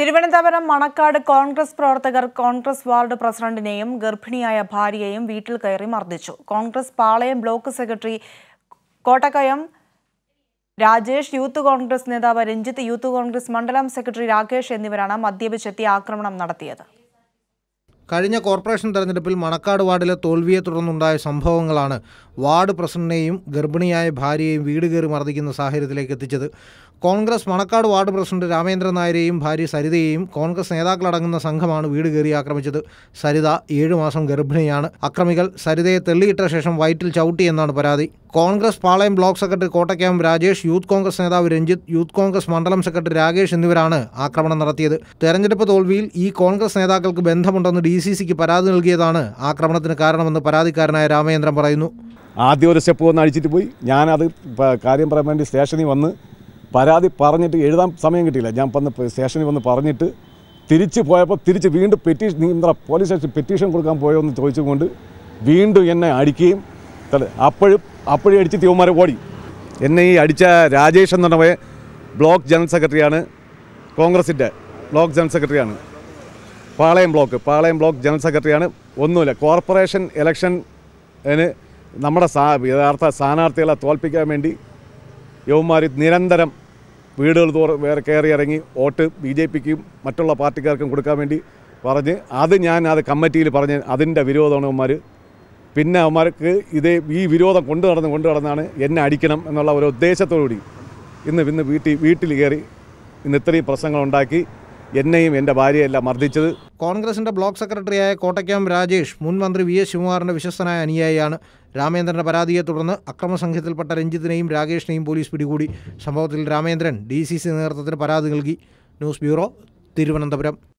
തിരുവനന്തപുരം മണക്കാട് കോൺഗ്രസ് പ്രവർത്തകർ കോൺഗ്രസ് വാർഡ് പ്രസിഡന്റിനെയും ഗർഭിണിയായ ഭാര്യയെയും വീട്ടിൽ കയറി മർദ്ദിച്ചു Congress Palayam block secretary Kottakkayam Rajesh youth Congress നേതാവ് രഞ്ജിത്ത് യൂത്ത് കോൺഗ്രസ് മണ്ഡലം സെക്രട്ടറി രാകേഷ് എന്നിവരാണ് മദ്യപിച്ചെത്തി ആക്രമണം നടത്തിയത് കഴിഞ്ഞ കോർപ്പറേഷൻ തെരഞ്ഞെടുപ്പിൽ മണക്കാട് വാർഡിലെ തോൽവിയെ തുടർന്നുണ്ടായ സംഭവങ്ങളാണ് വാർഡ് പ്രസിഡന്റിനെയും ഗർഭിണിയായ ഭാര്യയെയും വീട് കയറി മർദ്ദിക്കുന്ന സാഹചര്യത്തിലേക്ക് എത്തിച്ചത് കോൺഗ്രസ് മണക്കാട് വാർഡ് പ്രസിഡന്റ് രാമേന്ദ്രൻ നായരെയും ഭാര്യ സരിതയെയും കോൺഗ്രസ് നേതാക്കളടങ്ങുന്ന സംഘമാണ് വീട് കയറി ആക്രമിച്ചത് സരിത ഏഴു മാസം ഗർഭിണിയാണ് അക്രമികൾ സരിതയെ തെള്ളിയിട്ട ശേഷം വയറ്റിൽ ചവിട്ടിയെന്നാണ് പരാതി Congress Palayam block secretary Kottakkayam Rajesh youth Congress നേതാവ് രഞ്ജിത്ത് യൂത്ത് കോൺഗ്രസ് മണ്ഡലം സെക്രട്ടറി രാകേഷ് എന്നിവരാണ് ആക്രമണം നടത്തിയത് തെരഞ്ഞെടുപ്പ് തോൽവിയിൽ ഈ കോൺഗ്രസ് നേതാക്കൾക്ക് ബന്ധമുണ്ടെന്ന് ഡി സി സിക്ക് പരാതി നൽകിയതാണ് ആക്രമണത്തിന് കാരണമെന്ന് പരാതിക്കാരനായ രാമചന്ദ്രൻ പറയുന്നു ആദ്യം ഒരു സ്റ്റെപ്പ് വന്ന് അടിച്ചിട്ട് പോയി ഞാനത് പ- കാര്യം പറയാൻ വേണ്ടി സ്റ്റേഷനിൽ വന്ന് പരാതി പറഞ്ഞിട്ട് എഴുതാൻ സമയം കിട്ടിയില്ല ഞാൻ വന്ന് പ- സ്റ്റേഷനിൽ വന്ന് പറഞ്ഞിട്ട് തിരിച്ച് പോയപ്പോൾ തിരിച്ച് വീണ്ടും പെറ്റീഷൻ നീ എന്താ പോലീസ് സ്റ്റേഷൻ പെറ്റീഷൻ കൊടുക്കാൻ പോയോ എന്ന് ചോദിച്ചുകൊണ്ട് വീണ്ടും എന്നെ അടിക്കുകയും തല- അപ്പോഴും അപ്പോഴും അടിച്ച് തീവന്മാരെ ഓടി എന്നെ ഈ അടിച്ച രാജേഷ് എന്ന് പറഞ്ഞ ബ്ലോക്ക് ജനറൽ സെക്രട്ടറിയാണ് കോൺഗ്രസിൻ്റെ ബ്ലോക്ക് ജനറൽ സെക്രട്ടറിയാണ് Palayam block Palayam block general സെക്രട്ടറിയാണ് ഒന്നുമില്ല കോർപ്പറേഷൻ ഇലക്ഷന് നമ്മുടെ സാ യഥാർത്ഥ സ്ഥാനാർത്ഥികളെ തോൽപ്പിക്കാൻ വേണ്ടി യവന്മാർ നിരന്തരം വീടുകൾ തോറും വേറെ കയറി ഇറങ്ങി വോട്ട് ബി ജെ പിക്കും മറ്റുള്ള പാർട്ടിക്കാർക്കും കൊടുക്കാൻ വേണ്ടി പറഞ്ഞ് അത് ഞാൻ അത് കമ്മിറ്റിയിൽ പറഞ്ഞ് അതിൻ്റെ വിരോധമാണ് അവന്മാർ പിന്നെ അവന്മാർക്ക് ഇതേ ഈ വിരോധം കൊണ്ടു നടന്ന് കൊണ്ടു നടന്നാണ് എന്നെ അടിക്കണം എന്നുള്ള ഒരു ഉദ്ദേശത്തോടുകൂടി ഇന്ന് ഇന്ന് വീട്ടിൽ വീട്ടിൽ കയറി ഇന്ന് ഇത്രയും പ്രശ്നങ്ങളുണ്ടാക്കി എന്നെയും എൻ്റെ ഭാര്യയെല്ലാം മർദ്ദിച്ചത് കോൺഗ്രസിന്റെ ബ്ലോക്ക് സെക്രട്ടറിയായ കോട്ടയ്ക്കാം രാജേഷ് മുൻ മന്ത്രി വി എസ് ശിവകുമാറിന്റെ വിശ്വസ്തനായ അനുയായിയാണ് രാമേന്ദ്രന്റെ പരാതിയെ തുടർന്ന് അക്രമസംഘത്തിൽപ്പെട്ട രഞ്ജിത്തിനെയും രാകേഷിനെയും പോലീസ് പിടികൂടി സംഭവത്തിൽ രാമേന്ദ്രൻ ഡി സി സി നേതൃത്വത്തിന് പരാതി നൽകി ന്യൂസ് ബ്യൂറോ തിരുവനന്തപുരം